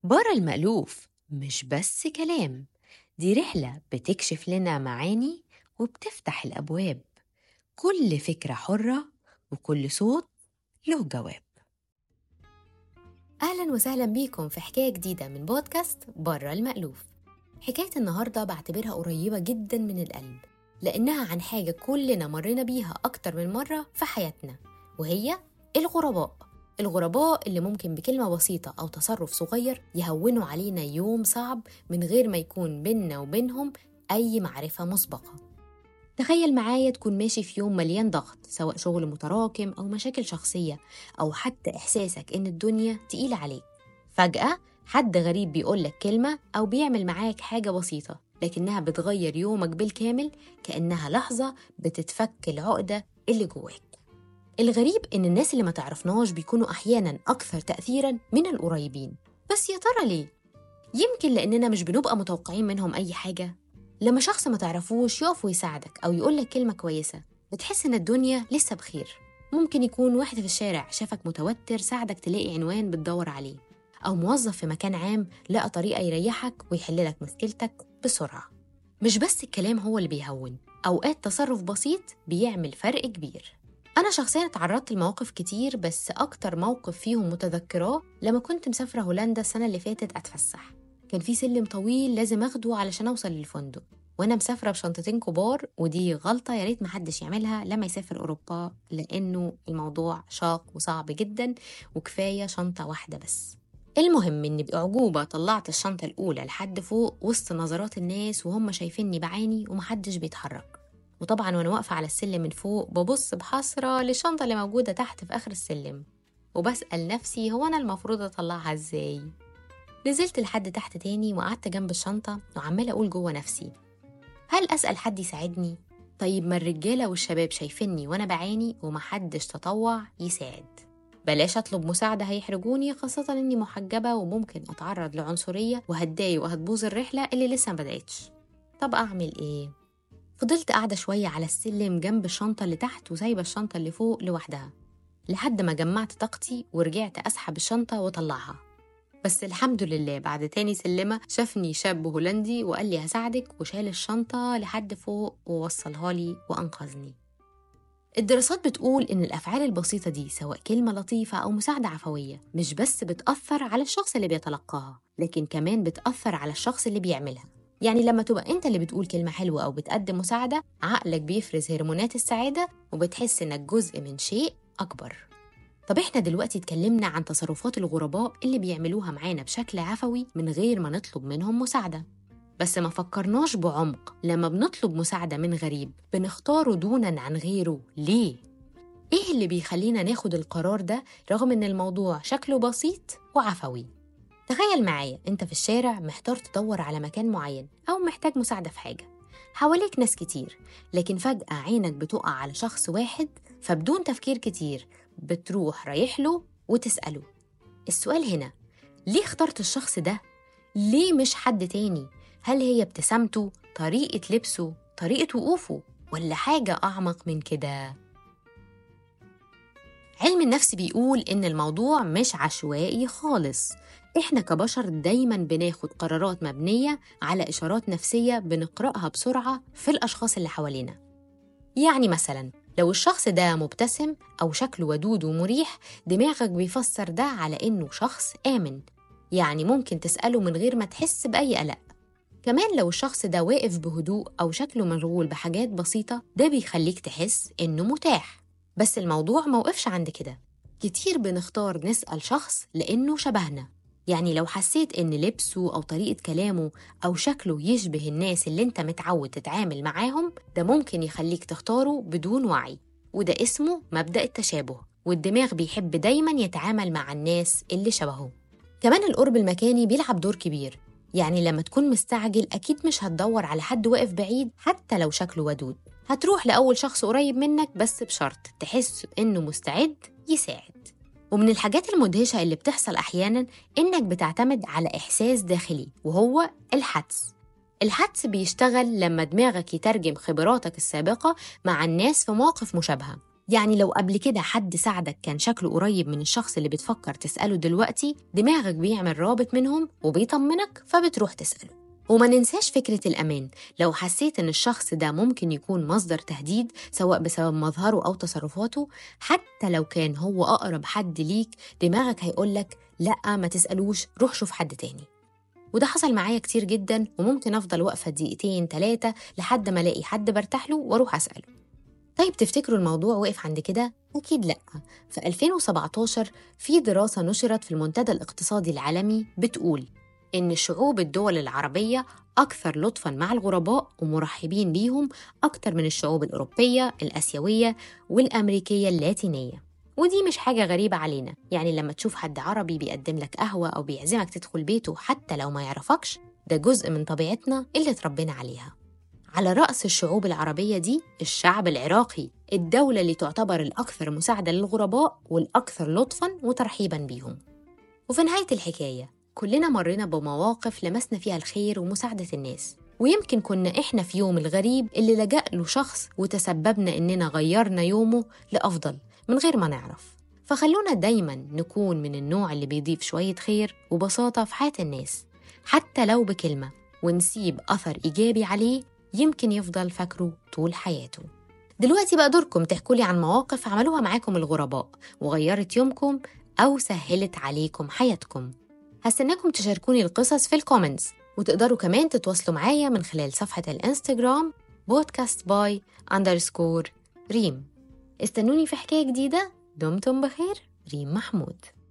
برا المألوف مش بس كلام دي رحلة بتكشف لنا معاني وبتفتح الأبواب كل فكرة حرة وكل صوت له جواب أهلا وسهلا بيكم في حكاية جديدة من بودكاست برا المألوف حكاية النهاردة بعتبرها قريبة جدا من القلب لأنها عن حاجة كلنا مرينا بيها أكتر من مرة في حياتنا وهي الغرباء الغرباء اللي ممكن بكلمة بسيطة أو تصرف صغير يهونوا علينا يوم صعب من غير ما يكون بينا وبينهم أي معرفة مسبقة تخيل معايا تكون ماشي في يوم مليان ضغط سواء شغل متراكم أو مشاكل شخصية أو حتى إحساسك إن الدنيا تقيلة عليك فجأة حد غريب بيقولك كلمة أو بيعمل معاك حاجة بسيطة لكنها بتغير يومك بالكامل كأنها لحظة بتتفك العقدة اللي جواك الغريب إن الناس اللي ما تعرفناش بيكونوا أحيانا أكثر تأثيرا من القريبين بس يا ترى ليه؟ يمكن لأننا مش بنبقى متوقعين منهم أي حاجة لما شخص ما تعرفوش يقف ويساعدك أو يقولك كلمة كويسة بتحس إن الدنيا لسه بخير ممكن يكون واحد في الشارع شافك متوتر ساعدك تلاقي عنوان بتدور عليه أو موظف في مكان عام لقى طريقة يريحك ويحللك مشكلتك بسرعة مش بس الكلام هو اللي بيهون أوقات تصرف بسيط بيعمل فرق كبير أنا شخصيا اتعرضت لمواقف كتير بس أكتر موقف فيهم متذكراه لما كنت مسافرة هولندا السنة اللي فاتت أتفسح كان في سلم طويل لازم أخده علشان أوصل للفندق وأنا مسافرة بشنطتين كبار ودي غلطة يا ريت محدش يعملها لما يسافر أوروبا لأنه الموضوع شاق وصعب جدا وكفاية شنطة واحدة بس المهم إني بأعجوبة طلعت الشنطة الأولى لحد فوق وسط نظرات الناس وهم شايفيني بعاني ومحدش بيتحرك وطبعا وانا واقفة على السلم من فوق ببص بحسرة للشنطة اللي موجودة تحت في آخر السلم وبسأل نفسي هو أنا المفروض أطلعها إزاي نزلت لحد تحت تاني وقعدت جنب الشنطة وعمالة أقول جوه نفسي هل أسأل حد يساعدني؟ طيب ما الرجالة والشباب شايفيني وأنا بعاني ومحدش تطوع يساعد بلاش أطلب مساعدة هيحرجوني خاصة إني محجبة وممكن أتعرض لعنصرية وهتضايق وهتبوظ الرحلة اللي لسه ما بدأتش طب أعمل إيه؟ فضلت قاعدة شوية على السلم جنب الشنطة اللي تحت وسايبة الشنطة اللي فوق لوحدها لحد ما جمعت طاقتي ورجعت أسحب الشنطة وأطلعها بس الحمد لله بعد تاني سلمة شافني شاب هولندي وقال لي هساعدك وشال الشنطة لحد فوق ووصلها لي وأنقذني الدراسات بتقول إن الأفعال البسيطة دي سواء كلمة لطيفة أو مساعدة عفوية مش بس بتأثر على الشخص اللي بيتلقاها لكن كمان بتأثر على الشخص اللي بيعملها يعني لما تبقى انت اللي بتقول كلمة حلوة أو بتقدم مساعدة عقلك بيفرز هرمونات السعادة وبتحس إنك جزء من شيء أكبر طب احنا دلوقتي اتكلمنا عن تصرفات الغرباء اللي بيعملوها معانا بشكل عفوي من غير ما نطلب منهم مساعدة بس ما فكرناش بعمق لما بنطلب مساعدة من غريب بنختاره دونا عن غيره ليه؟ ايه اللي بيخلينا ناخد القرار ده رغم ان الموضوع شكله بسيط وعفوي؟ تخيل معايا انت في الشارع محتار تدور على مكان معين او محتاج مساعدة في حاجة حواليك ناس كتير لكن فجأة عينك بتقع على شخص واحد فبدون تفكير كتير بتروح رايح له وتسأله السؤال هنا ليه اخترت الشخص ده؟ ليه مش حد تاني؟ هل هي ابتسامته، طريقة لبسه، طريقة وقوفه، ولا حاجة أعمق من كده؟ علم النفس بيقول إن الموضوع مش عشوائي خالص إحنا كبشر دايما بناخد قرارات مبنية على إشارات نفسية بنقرأها بسرعة في الأشخاص اللي حوالينا يعني مثلا لو الشخص ده مبتسم أو شكله ودود ومريح دماغك بيفسر ده على إنه شخص آمن يعني ممكن تسأله من غير ما تحس بأي قلق كمان لو الشخص ده واقف بهدوء أو شكله مشغول بحاجات بسيطة ده بيخليك تحس إنه متاح بس الموضوع موقفش عند كده كتير بنختار نسأل شخص لأنه شبهنا يعني لو حسيت إن لبسه أو طريقة كلامه أو شكله يشبه الناس اللي أنت متعود تتعامل معاهم ده ممكن يخليك تختاره بدون وعي وده اسمه مبدأ التشابه والدماغ بيحب دايما يتعامل مع الناس اللي شبهه كمان القرب المكاني بيلعب دور كبير يعني لما تكون مستعجل أكيد مش هتدور على حد واقف بعيد حتى لو شكله ودود هتروح لأول شخص قريب منك بس بشرط تحس إنه مستعد يساعد ومن الحاجات المدهشة اللي بتحصل أحيانا إنك بتعتمد على إحساس داخلي وهو الحدس الحدس بيشتغل لما دماغك يترجم خبراتك السابقة مع الناس في مواقف مشابهة يعني لو قبل كده حد ساعدك كان شكله قريب من الشخص اللي بتفكر تسأله دلوقتي دماغك بيعمل رابط منهم وبيطمنك فبتروح تسأله وما ننساش فكرة الأمان لو حسيت إن الشخص ده ممكن يكون مصدر تهديد سواء بسبب مظهره أو تصرفاته حتى لو كان هو أقرب حد ليك دماغك هيقولك لأ ما تسألوش روح شوف حد تاني وده حصل معايا كتير جدا وممكن أفضل واقفة دقيقتين تلاتة لحد ما ألاقي حد برتاح له وأروح أسأله طيب تفتكروا الموضوع وقف عند كده؟ أكيد لأ في 2017 في دراسة نشرت في المنتدى الاقتصادي العالمي بتقول إن شعوب الدول العربية أكثر لطفاً مع الغرباء ومرحبين بيهم أكتر من الشعوب الأوروبية، الآسيوية والأمريكية اللاتينية ودي مش حاجة غريبة علينا يعني لما تشوف حد عربي بيقدم لك قهوة أو بيعزمك تدخل بيته حتى لو ما يعرفكش ده جزء من طبيعتنا اللي اتربينا عليها على رأس الشعوب العربية دي الشعب العراقي الدولة اللي تعتبر الأكثر مساعدة للغرباء والأكثر لطفاً وترحيباً بيهم وفي نهاية الحكاية كلنا مرينا بمواقف لمسنا فيها الخير ومساعدة الناس ويمكن كنا إحنا في يوم الغريب اللي لجأ له شخص وتسببنا إننا غيرنا يومه لأفضل من غير ما نعرف فخلونا دايما نكون من النوع اللي بيضيف شوية خير وبساطة في حياة الناس حتى لو بكلمة ونسيب أثر إيجابي عليه يمكن يفضل فاكره طول حياته دلوقتي بقى دوركم تحكولي عن مواقف عملوها معاكم الغرباء وغيرت يومكم أو سهلت عليكم حياتكم هستناكم تشاركوني القصص في الكومنتس وتقدروا كمان تتواصلوا معايا من خلال صفحة الانستجرام بودكاست باي أندرسكور ريم استنوني في حكاية جديدة دمتم بخير ريم محمود